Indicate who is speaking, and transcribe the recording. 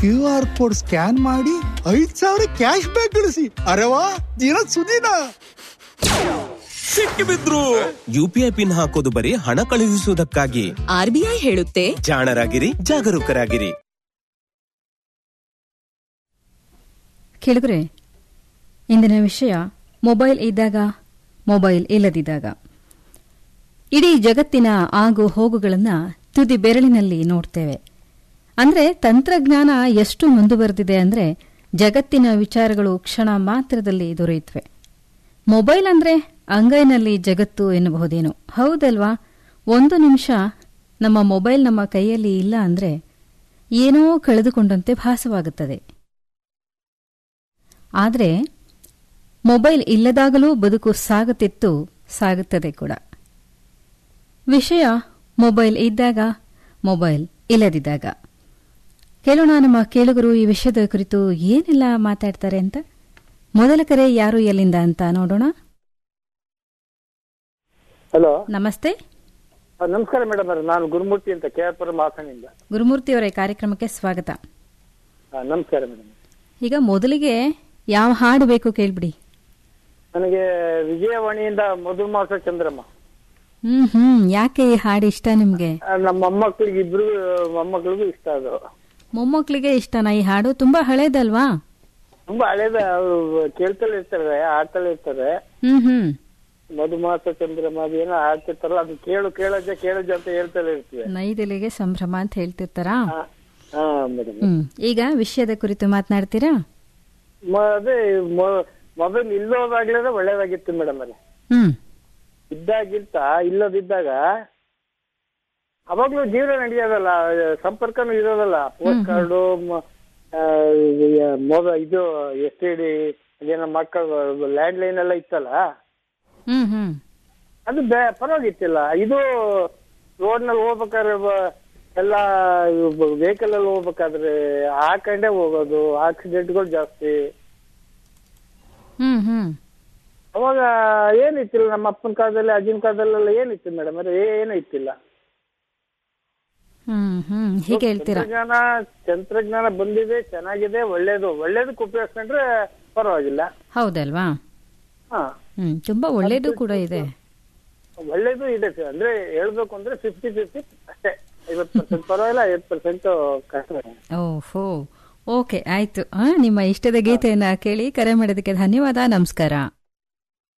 Speaker 1: Q R code scan ಮಾಡಿ ಐದ್ ಸಾವಿರ ಕ್ಯಾಶ್ ಬ್ಯಾಕ್ ಗಳಿಸಿ ಅರೆ ವಾ ದಿನ ಸುದಿನ
Speaker 2: ಸಿಕ್ಕಿಬಿದ್ರು ಯುಪಿಐ ಪಿನ್ ಹಾಕೋದು ಬರೀ ಹಣ ಕಳುಹಿಸುವುದಕ್ಕಾಗಿ
Speaker 3: ಆರ್ಬಿಐ ಹೇಳುತ್ತೆ
Speaker 2: ಜಾಣರಾಗಿರಿ ಜಾಗರೂಕರಾಗಿರಿ
Speaker 4: ಕೇಳಿದ್ರೆ ಇಂದಿನ ವಿಷಯ ಮೊಬೈಲ್ ಇದ್ದಾಗ ಮೊಬೈಲ್ ಇಲ್ಲದಿದ್ದಾಗ ಇಡೀ ಜಗತ್ತಿನ ಆಗು ಹೋಗುಗಳನ್ನು ತುದಿ ಬೆರಳಿನಲ್ಲಿ ನೋಡ್ತೇವೆ ಅಂದ್ರೆ ತಂತ್ರಜ್ಞಾನ ಎಷ್ಟು ಮುಂದುವರೆದಿದೆ ಅಂದ್ರೆ ಜಗತ್ತಿನ ವಿಚಾರಗಳು ಕ್ಷಣ ಮಾತ್ರದಲ್ಲಿ ದೊರೆಯುತ್ತವೆ ಮೊಬೈಲ್ ಅಂದ್ರೆ ಅಂಗೈನಲ್ಲಿ ಜಗತ್ತು ಎನ್ನಬಹುದೇನೋ ಹೌದಲ್ವಾ ಒಂದು ನಿಮಿಷ ನಮ್ಮ ಮೊಬೈಲ್ ನಮ್ಮ ಕೈಯಲ್ಲಿ ಇಲ್ಲ ಅಂದ್ರೆ ಏನೋ ಕಳೆದುಕೊಂಡಂತೆ ಭಾಸವಾಗುತ್ತದೆ ಆದರೆ ಮೊಬೈಲ್ ಇಲ್ಲದಾಗಲೂ ಬದುಕು ಸಾಗುತ್ತಿತ್ತು ಸಾಗುತ್ತದೆ ಕೂಡ ವಿಷಯ ಮೊಬೈಲ್ ಇದ್ದಾಗ ಮೊಬೈಲ್ ಇಲ್ಲದಿದ್ದಾಗ ಕೇಳೋಣ ನಮ್ಮ ಕೇಳುಗರು ಈ ವಿಷಯದ ಕುರಿತು ಏನೆಲ್ಲ ಮಾತಾಡ್ತಾರೆ ಅಂತ ಮೊದಲ ಕರೆ ಯಾರು ಎಲ್ಲಿಂದ ಅಂತ ನೋಡೋಣ
Speaker 5: ಹಲೋ
Speaker 4: ನಮಸ್ತೆ
Speaker 5: ನಮಸ್ಕಾರ ಮೇಡಮ್ ಅವ್ರೆ ನಾನು ಗುರುಮೂರ್ತಿ ಅಂತ ಕೆ ಆರ್ ಪುರಂ ಹಾಸನಿಂದ
Speaker 4: ಗುರುಮೂರ್ತಿ ಅವರೇ ಕಾರ್ಯಕ್ರಮಕ್ಕೆ ಸ್ವಾಗತ
Speaker 5: ಆ, ನಮಸ್ಕಾರ ಮೇಡಮ್
Speaker 4: ಈಗ ಮೊದಲಿಗೆ ಯಾವ ಹಾಡು ಬೇಕು ಕೇಳ್ಬಿಡಿ
Speaker 5: ನನಗೆ ವಿಜಯವಾಣಿಯಿಂದ ಮಧುಮಾಸ ಚಂದ್ರಮ್ಮ
Speaker 4: ಹ್ಮ್ ಹ್ಮ್ ಯಾಕೆ ಈ ಹಾಡು ಇಷ್ಟ ನಿಮ್ಗೆ
Speaker 5: ಆ, ನಮ್ಮ ಮೊಮ್ಮಕ್ಕಳಿಗೆ ಇಬ್ರು ಮೊಮ್ಮಕ್ಕಳಿಗೂ ಇಷ್ಟ ಅದು
Speaker 4: ಮೊಮ್ಮಕ್ಕಳಿಗೆ ಇಷ್ಟನಾ ಈ ಹಾಡು ತುಂಬಾ ಹಳೇದಲ್ವಾ
Speaker 5: ತುಂಬಾ ಹಳೇದ ಅವ್ರು ಕೇಳ್ತಲೇ ಇರ್ತಾರೆ ಆಡ್ತಲೇ ಇರ್ತಾರೆ
Speaker 4: ಹ್ಮ್ ಹ್ಮ್
Speaker 5: ಮಧುಮಾಸ ಚಂದ್ರಮ್ಮ ಅದು ಏನೋ ಆಡ್ತಿರ್ತಾರಲ್ಲ ಅದು ಕೇಳು ಕೇಳಜ್ಜ ಕೇಳಜ್ಜ ಅಂತ ಹೇಳ್ತಲೇ ಇರ್ತೀವಿ
Speaker 4: ನೈದೆಲೆಗೆ ಸಂಭ್ರಮ ಅಂತ ಹೇಳ್ತಿರ್ತಾರಾ
Speaker 5: ಹಾ ಮೇಡಮ್
Speaker 4: ಹ್ಮ್ ಈಗ ವಿಷಯದ ಕುರಿತು ಮಾತನಾಡ್ತೀರಾ
Speaker 5: ಅದೇ ಮೊಬೈಲ್ ಇಲ್ಲೋದಾಗ್ಲೇನೆ ಒಳ್ಳೇದಾಗಿತ್ತು ಮೇಡಮ್ ಅದೇ
Speaker 4: ಹ್ಮ್
Speaker 5: ಇದ್ದಾಗಿಂತ ಇಲ್ಲದಿದ್ದಾಗ ಅವಾಗ್ಲೂ ಜೀವನ ನಡೆಯೋದಲ್ಲ ಸಂಪರ್ಕನೂ ಇರೋದಲ್ಲ ಪೋಸ್ಟ್ ಕಾರ್ಡು ಮೊಬ ಇದು ಎಸ್ ಟಿ ಡಿ ಅದೇನೋ ಮಕ್ಕಳು ಲ್ಯಾಂಡ್ ಲೈನ್ ಎಲ್ಲ ಇತ್ತಲ್ಲ
Speaker 4: ಹ್ಮ್ ಹ್ಮ್
Speaker 5: ಅದು ಬೆ- ಪರವಾಗಿತ್ತಿಲ್ಲ ಇದು ರೋಡ್ ನಲ್ಲಿ ಹೋಗ್ಬೇಕಾದ್ರೆ ಬ- ಎಲ್ಲ ವೆಹಿಕಲ್ ಅಲ್ಲಿ ಹೋಗ್ಬೇಕಾದ್ರೆ ಹಾಕೊಂಡೇ ಹೋಗೋದು ಆಕ್ಸಿಡೆಂಟ್ಗಳು ಜಾಸ್ತಿ
Speaker 4: ಹ್ಮ್ ಹ್ಮ್
Speaker 5: ಅವಾಗ ಏನಿತ್ತಿಲ್ಲ ನಮ್ಮ ಅಪ್ಪನ ಕಾಲದಲ್ಲಿ ಅಜ್ಜನ ಕಾಲದಲ್ಲೆಲ್ಲ ಏನಿತ್ತು ಮೇಡಮ್ ಅದೇ ಏನೂ ಇತ್ತಿಲ್ಲ
Speaker 4: ಹ್ಮ್ ಹ್ಮ್ ಹೀಗೆ ಹೇಳ್ತೀರಾ
Speaker 5: ತಂತ್ರಜ್ಞಾನ ತಂತ್ರಜ್ಞಾನ ಬಂದಿದೆ ಚೆನ್ನಾಗಿದೆ ಒಳ್ಳೇದು ಒಳ್ಳೇದಕ್ಕೆ ಉಪಯೋಗಿಸ್ಕೊಂಡ್ರೆ ಪರವಾಗಿಲ್ಲ
Speaker 4: ಹೌದಲ್ವಾ
Speaker 5: ಹಾ
Speaker 4: ಹ್ಮ್ ತುಂಬಾ ಒಳ್ಳೇದು ಕೂಡ ಇದೆ
Speaker 5: ಒಳ್ಳೇದು ಇದೆ sir. ಅಂದ್ರೆ ಹೇಳ್ಬೇಕು ಅಂದ್ರೆ ಫಿಫ್ಟಿ ಫಿಫ್ಟಿ ಅಷ್ಟೇ ಐವತ್ತು ಪರ್ಸೆಂಟ್ ಪರವಾಗಿಲ್ಲ ಐವತ್ತು ಪರ್ಸೆಂಟ್ ಕಷ್ಟ
Speaker 4: ಓಹೋ ಓಕೆ ಆಯ್ತು ಆ, ನಿಮ್ಮ ಇಷ್ಟದ ಗೀತೆಯನ್ನ ಕೇಳಿ ಕರೆ ಮಾಡೋದಕ್ಕೆ ಧನ್ಯವಾದ ನಮಸ್ಕಾರ